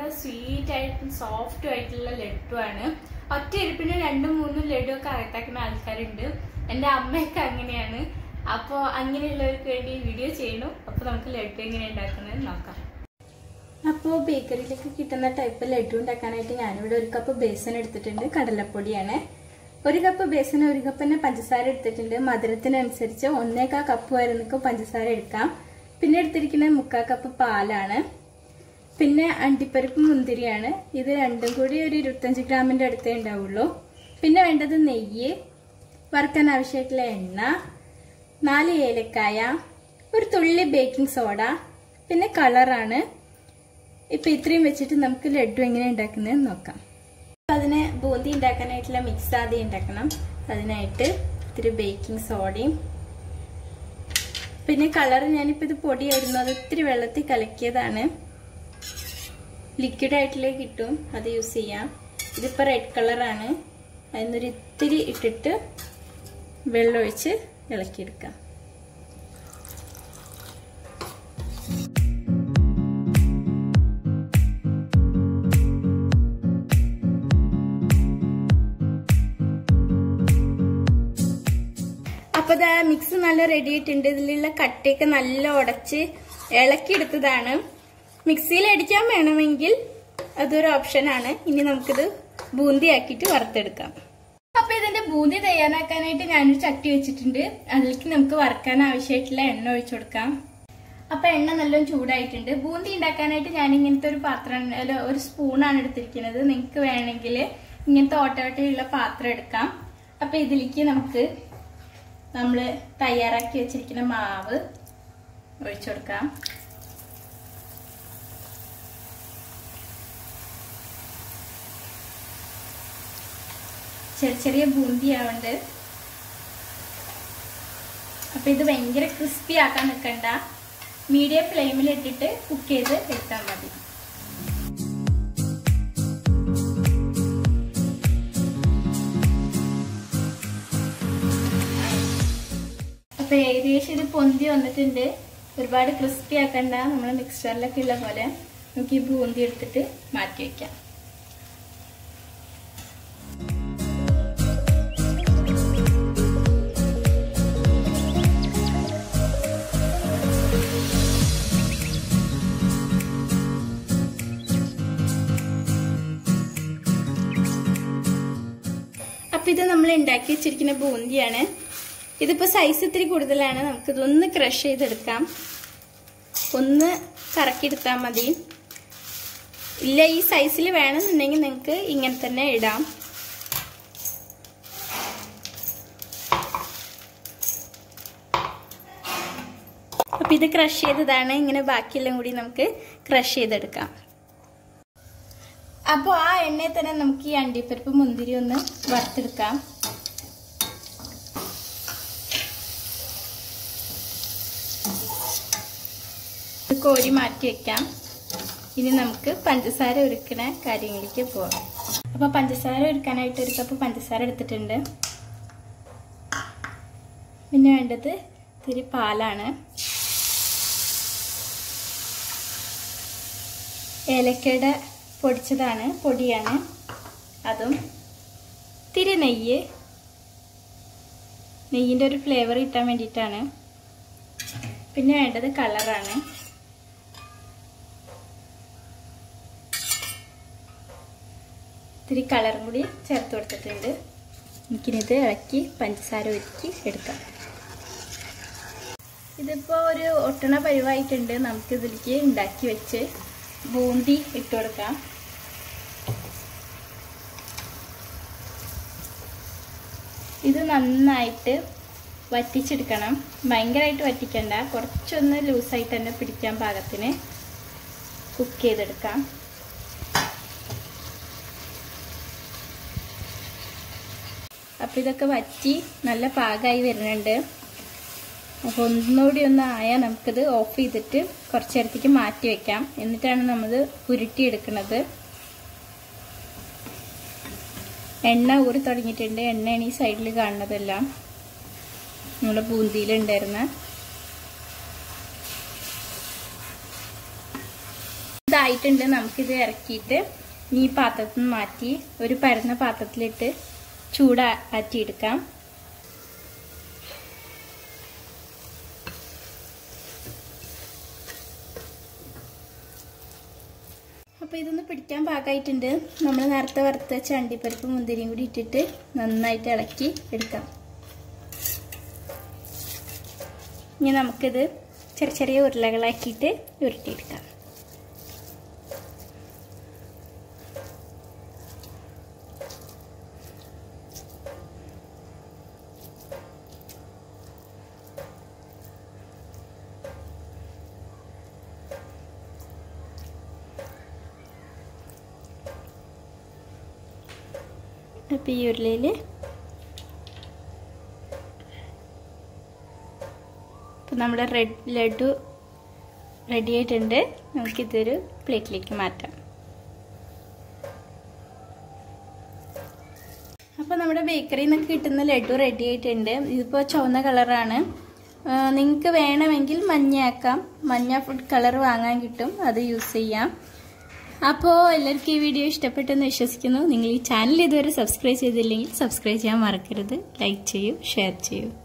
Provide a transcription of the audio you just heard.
sweet ആയിട്ട് soft ആയിട്ടുള്ള ലഡു ആണ് ഒറ്റ ഇരിപ്പിന് രണ്ടും മൂന്നും ലഡു ഒക്കെ അകത്താക്കുന്ന ആൾക്കാരുണ്ട് എൻ്റെ അമ്മയൊക്കെ അങ്ങനെയാണ് അപ്പോൾ അങ്ങനെയുള്ളവർക്ക് വേണ്ടി വീഡിയോ ചെയ്യണം അപ്പോൾ നമുക്ക് ലഡു എങ്ങനെ ഉണ്ടാക്കുന്നത് നോക്കാം അപ്പോൾ ബേക്കറിയിലേക്ക് കിട്ടുന്ന ടൈപ്പ് ലഡു ഉണ്ടാക്കാനായിട്ട് ഞാനിവിടെ ഒരു കപ്പ് ബേസൻ എടുത്തിട്ടുണ്ട് കടലപ്പൊടിയാണ് ഒരു കപ്പ് ബേസന് ഒരു കപ്പ് തന്നെ പഞ്ചസാര എടുത്തിട്ടുണ്ട് മധുരത്തിനനുസരിച്ച് ഒന്നേക്കാ കപ്പ് വരെ നിങ്ങൾക്ക് പഞ്ചസാര എടുക്കാം പിന്നെ എടുത്തിരിക്കുന്നത് മുക്കാൽ കപ്പ് പാലാണ് പിന്നെ അണ്ടിപ്പരിപ്പ് മുന്തിരിയാണ് ഇത് രണ്ടും കൂടി ഒരു ഇരുപത്തഞ്ച് ഗ്രാമിൻ്റെ അടുത്തേ ഉണ്ടാവുള്ളൂ പിന്നെ വേണ്ടത് നെയ്യ് വറുക്കാൻ ആവശ്യമായിട്ടുള്ള എണ്ണ നാല് ഏലക്കായ ഒരു തുള്ളി ബേക്കിംഗ് സോഡ പിന്നെ കളറാണ് ഇപ്പം ഇത്രയും വെച്ചിട്ട് നമുക്ക് ലഡു എങ്ങനെ ഉണ്ടാക്കുന്നത് നോക്കാം അതിന് ബൂന്തി ഉണ്ടാക്കാനായിട്ടുള്ള മിക്സ് ആദ്യം ഉണ്ടാക്കണം അതിനായിട്ട് ഇത്തിരി ബേക്കിംഗ് സോഡയും പിന്നെ കളർ ഞാനിപ്പോൾ ഇത് പൊടിയായിരുന്നു അത് ഇത്തിരി വെള്ളത്തിൽ കലക്കിയതാണ് ലിക്വിഡ് ആയിട്ടുള്ള കിട്ടും അത് യൂസ് ചെയ്യാം ഇതിപ്പോൾ റെഡ് കളറാണ് അതിനൊരു ഇത്തിരി ഇട്ടിട്ട് വെള്ളമൊഴിച്ച് ഇളക്കിയെടുക്കാം അപ്പൊ ഇതാ മിക്സ് നല്ല റെഡി ആയിട്ടുണ്ട് ഇതിലുള്ള കട്ടയൊക്കെ നല്ല ഉടച്ച് ഇളക്കിയെടുത്തതാണ് മിക്സിയിൽ അടിക്കാൻ വേണമെങ്കിൽ അതൊരു ഓപ്ഷനാണ് ഇനി നമുക്കിത് ബൂന്തി ആക്കിയിട്ട് വറുത്തെടുക്കാം അപ്പൊ ഇതിന്റെ ബൂന്തി തയ്യാറാക്കാനായിട്ട് ഞാനൊരു ചട്ടി വെച്ചിട്ടുണ്ട് അതിലേക്ക് നമുക്ക് വറുക്കാൻ ആവശ്യമായിട്ടുള്ള എണ്ണ ഒഴിച്ചു കൊടുക്കാം അപ്പൊ എണ്ണ നല്ലോണം ചൂടായിട്ടുണ്ട് ബൂന്തി ഉണ്ടാക്കാനായിട്ട് ഞാൻ ഇങ്ങനത്തെ ഒരു പാത്രം അല്ല, ഒരു സ്പൂണാണ് എടുത്തിരിക്കുന്നത് നിങ്ങൾക്ക് വേണമെങ്കിൽ ഇങ്ങനത്തെ ഓട്ടോട്ടയുള്ള പാത്രം എടുക്കാം അപ്പൊ ഇതിലേക്ക് നമുക്ക് നമ്മൾ തയ്യാറാക്കി വെച്ചിരിക്കുന്ന മാവ് ഒഴിച്ചു കൊടുക്കാം ചെറിയ ചെറിയ ബൂന്തി ആവുന്നുണ്ട് അപ്പൊ ഇത് ഭയങ്കര ക്രിസ്പി ആക്കാൻ നിൽക്കണ്ട മീഡിയം ഫ്ലെയിമിൽ ഇട്ടിട്ട് കുക്ക് ചെയ്ത് എടുത്താൽ മതി അപ്പൊ ഏകദേശം ഇത് പൊന്തി വന്നിട്ടുണ്ട് ഒരുപാട് ക്രിസ്പി ആക്കണ്ട നമ്മൾ മിക്സറിലൊക്കെ ഉള്ള പോലെ നമുക്ക് ഈ ബൂന്തി എടുത്തിട്ട് മാറ്റി വെക്കാം അപ്പൊ ഇത് നമ്മൾ ഉണ്ടാക്കി വെച്ചിരിക്കുന്ന ബൂന്തിയാണ് ഇതിപ്പോ സൈസ് ഇത്തിരി കൂടുതലാണ് നമുക്ക് ഇതൊന്ന് ക്രഷ് ചെയ്തെടുക്കാം ഒന്ന് കറക്കിയെടുത്താൽ മതി ഇല്ല ഈ സൈസിൽ വേണമെന്നുണ്ടെങ്കിൽ നിങ്ങൾക്ക് ഇങ്ങനെ തന്നെ ഇടാം അപ്പൊ ഇത് ക്രഷ് ചെയ്തതാണ് ഇങ്ങനെ ബാക്കിയെല്ലാം കൂടി നമുക്ക് ക്രഷ് ചെയ്തെടുക്കാം അപ്പോൾ ആ എണ്ണയിൽ തന്നെ നമുക്ക് ഈ അണ്ടിപ്പരിപ്പ് മുന്തിരി ഒന്ന് വറുത്തെടുക്കാം ഇത് കോരി മാറ്റി വെക്കാം ഇനി നമുക്ക് പഞ്ചസാര ഒരുക്കണ കാര്യങ്ങളിലേക്ക് പോവാം അപ്പോൾ പഞ്ചസാര ഒരുക്കാനായിട്ട് ഒരു കപ്പ് പഞ്ചസാര എടുത്തിട്ടുണ്ട് പിന്നെ വേണ്ടത് ഇത്തിരി പാലാണ് ഏലക്കയുടെ പൊടിച്ചതാണ് പൊടിയാണ് അതും ഇത്തിരി നെയ്യ് നെയ്യിൻ്റെ ഒരു ഫ്ലേവർ കിട്ടാൻ വേണ്ടിയിട്ടാണ് പിന്നെ വേണ്ടത് കളറാണ് ഇത്തിരി കളറും കൂടി ചേർത്ത് കൊടുത്തിട്ടുണ്ട് എനിക്കിനിത് ഇളക്കി പഞ്ചസാര ഒരുക്കി എടുക്കാം ഇതിപ്പോൾ ഒരു ഒട്ടണ പരിവായിട്ടുണ്ട് നമുക്കിതിലേക്ക് ഉണ്ടാക്കി വെച്ച് ബൂന്തി ഇട്ട് കൊടുക്കാം ഇത് നന്നായിട്ട് വറ്റിച്ചെടുക്കണം ഭയങ്കരമായിട്ട് വറ്റിക്കണ്ട കുറച്ചൊന്ന് ലൂസായിട്ട് തന്നെ പിടിക്കാൻ പാകത്തിന് കുക്ക് ചെയ്തെടുക്കാം അപ്പം ഇതൊക്കെ വറ്റി നല്ല പാകമായി വരുന്നുണ്ട് അപ്പോൾ ഒന്നുകൂടി ഒന്ന് ആയാൽ നമുക്കിത് ഓഫ് ചെയ്തിട്ട് കുറച്ച് നേരത്തേക്ക് മാറ്റി വെക്കാം എന്നിട്ടാണ് നമ്മൾ ഉരുട്ടിയെടുക്കുന്നത് എണ്ണ ഊറി തുടങ്ങിയിട്ടുണ്ട് എണ്ണയാണ് ഈ സൈഡിൽ കാണുന്നതെല്ലാം നമ്മുടെ ബൂന്തിയിലുണ്ടായിരുന്ന ഇതായിട്ടുണ്ട് നമുക്കിത് ഇറക്കിയിട്ട് ഈ പാത്രത്തിൽ നിന്ന് മാറ്റി ഒരു പരന്ന പാത്രത്തിലിട്ട് ചൂടാറ്റിയെടുക്കാം അപ്പോൾ ഇതൊന്ന് പിടിക്കാൻ പാകമായിട്ടുണ്ട് നമ്മൾ നേരത്തെ വറുത്ത വെച്ച അണ്ടിപ്പരിപ്പ് മുന്തിരിയും കൂടി ഇട്ടിട്ട് നന്നായിട്ട് ഇളക്കി എടുക്കാം ഇനി നമുക്കിത് ചെറിയ ചെറിയ ഉരുളകളാക്കിയിട്ട് ഉരുട്ടിയെടുക്കാം അപ്പം ഈ ഉരുളയിൽ ഇപ്പം നമ്മുടെ റെഡ് ലഡു റെഡി ആയിട്ടുണ്ട് നമുക്കിതൊരു പ്ലേറ്റിലേക്ക് മാറ്റാം അപ്പോൾ നമ്മുടെ ബേക്കറിയിൽ നിന്നൊക്കെ കിട്ടുന്ന ലഡു റെഡി ആയിട്ടുണ്ട് ഇതിപ്പോൾ ചുവന്ന കളറാണ് നിങ്ങൾക്ക് വേണമെങ്കിൽ മഞ്ഞയാക്കാം മഞ്ഞ ഫുഡ് കളർ വാങ്ങാൻ കിട്ടും അത് യൂസ് ചെയ്യാം അപ്പോൾ എല്ലാവർക്കും ഈ വീഡിയോ ഇഷ്ടപ്പെട്ടെന്ന് വിശ്വസിക്കുന്നു നിങ്ങൾ ഈ ചാനൽ ഇതുവരെ സബ്സ്ക്രൈബ് ചെയ്തില്ലെങ്കിൽ സബ്സ്ക്രൈബ് ചെയ്യാൻ മറക്കരുത് ലൈക്ക് ചെയ്യൂ ഷെയർ ചെയ്യൂ